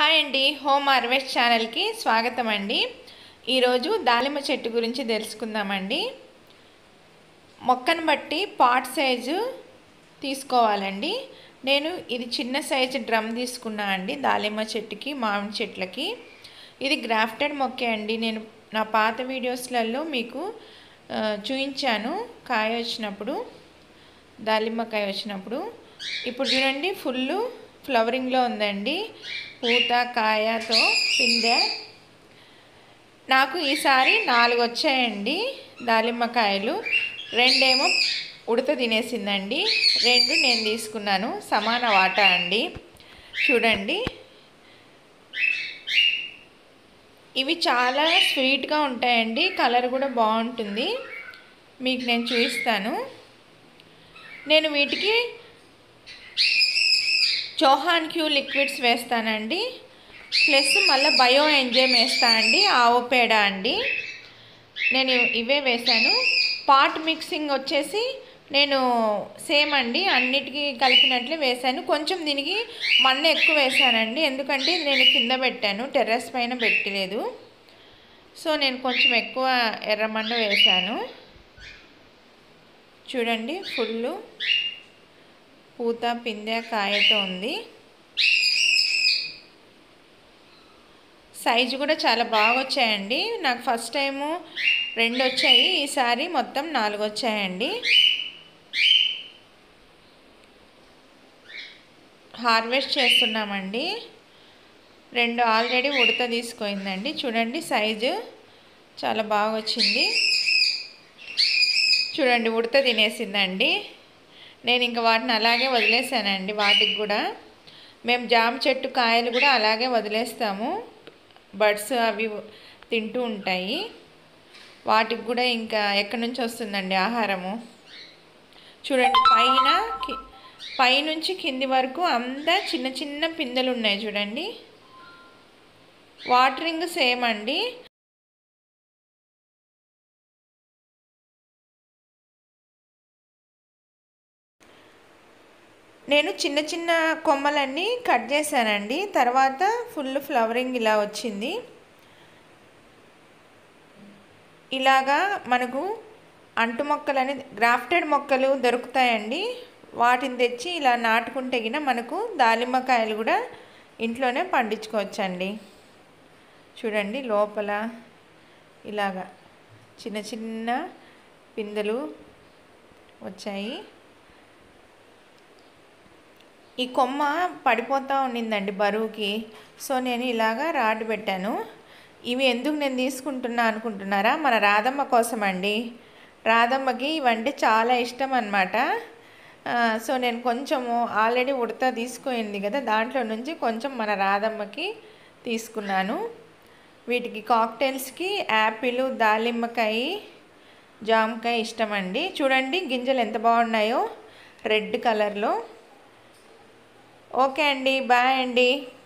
hi అండి home harvest ఛానల్కి స్వాగతం అండి ఈరోజు దానిమ్మ చెట్టు గురించి తెలుసుకుందామండి మొక్కను బట్టి పాట్ సైజు తీసుకోవాలండి నేను ఇది చిన్న సైజు డ్రమ్ తీసుకున్నా అండి దానిమ్మ చెట్టుకి మామిడి చెట్లకి ఇది గ్రాఫ్టెడ్ మొక్కే అండి నేను నా పాత వీడియోస్లలో మీకు ఆ, చూపించాను కాయ వచ్చినప్పుడు దాలిమ్మకాయ వచ్చినప్పుడు ఇప్పుడు చూడండి ఫుల్ ఫ్లవరింగ్లో ఉందండి పూత కాయతో పిందె నాకు ఈసారి నాలుగు వచ్చాయండి దాలిమ్మకాయలు రెండేమో ఉడత తినేసిందండి రెండు నేను తీసుకున్నాను సమాన వాటా అండి చూడండి ఇవి చాలా స్వీట్గా ఉంటాయండి కలర్ కూడా బాగుంటుంది మీకు నేను చూపిస్తాను నేను వీటికి చోహాన్ క్యూ లిక్విడ్స్ వేస్తానండి ప్లస్ మళ్ళీ బయో ఎంజైమ్ వేస్తానండి ఆవు పేడ అండి నేను ఇవే వేశాను పాట్ మిక్సింగ్ వచ్చేసి నేను సేమ్ అండి అన్నిటికీ కలిపినట్లే వేశాను కొంచెం దీనికి మన్ను ఎక్కువ వేశానండి ఎందుకంటే నేను కింద పెట్టాను టెర్రస్ పైన పెట్టలేదు సో నేను కొంచెం ఎక్కువ ఎర్రమన్న వేశాను చూడండి ఫుల్ పూత పిందె కాయతో ఉంది సైజు కూడా చాలా బాగా వచ్చాయండి నాకు ఫస్ట్ టైము రెండు వచ్చాయి ఈసారి మొత్తం నాలుగు వచ్చాయండి హార్వెస్ట్ చేస్తున్నామండి రెండు ఆల్రెడీ ఉడత తీసుకుందండి చూడండి సైజు చాలా బాగా వచ్చింది చూడండి ఉడత తినేసిందండి నేను ఇంకా వాటిని అలాగే వదిలేసానండి వాటికి కూడా మేము జామ చెట్టు కాయలు కూడా అలాగే వదిలేస్తాము బర్డ్స్ అవి తింటూ ఉంటాయి వాటికి కూడా ఇంకా ఎక్కడి నుంచి వస్తుందండి ఆహారము చూడండి పైన కి- పైనుంచి కింది వరకు అంతా చిన్న చిన్న పిందెలు ఉన్నాయి చూడండి వాటరింగ్ సేమ్ అండి నేను చిన్న చిన్న కొమ్మలన్నీ కట్ చేశానండి తర్వాత ఫుల్ ఫ్లవరింగ్ ఇలా వచ్చింది ఇలాగా మనకు అంటు మొక్కలని గ్రాఫ్టెడ్ మొక్కలు దొరుకుతాయండి వాటిని తెచ్చి ఇలా నాటుకుంటే గిన మనకు దానిమ్మకాయలు కూడా ఇంట్లోనే పండించుకోవచ్చండి చూడండి లోపల ఇలాగా చిన్న చిన్న పిందెలు వచ్చాయి ఈ కొమ్మ పడిపోతూ ఉండిందండి బరువుకి సో నేను ఇలాగా రాడ్ పెట్టాను ఇవి ఎందుకు నేను తీసుకుంటున్నా అనుకుంటున్నారా మన రాధమ్మ కోసం అండి రాధమ్మకి ఇవంటే చాలా ఇష్టం అనమాట సో నేను కొంచెము ఆల్రెడీ ఉడత తీసుకుంది కదా దాంట్లో నుంచి కొంచెం మన రాధమ్మకి తీసుకున్నాను వీటికి కాక్టైల్స్కి యాపిల్ దాలిమ్మకాయ జామకాయ ఇష్టం అండి చూడండి గింజలు ఎంత బాగున్నాయో రెడ్ కలర్లో ఓకే అండి బాయ్ అండి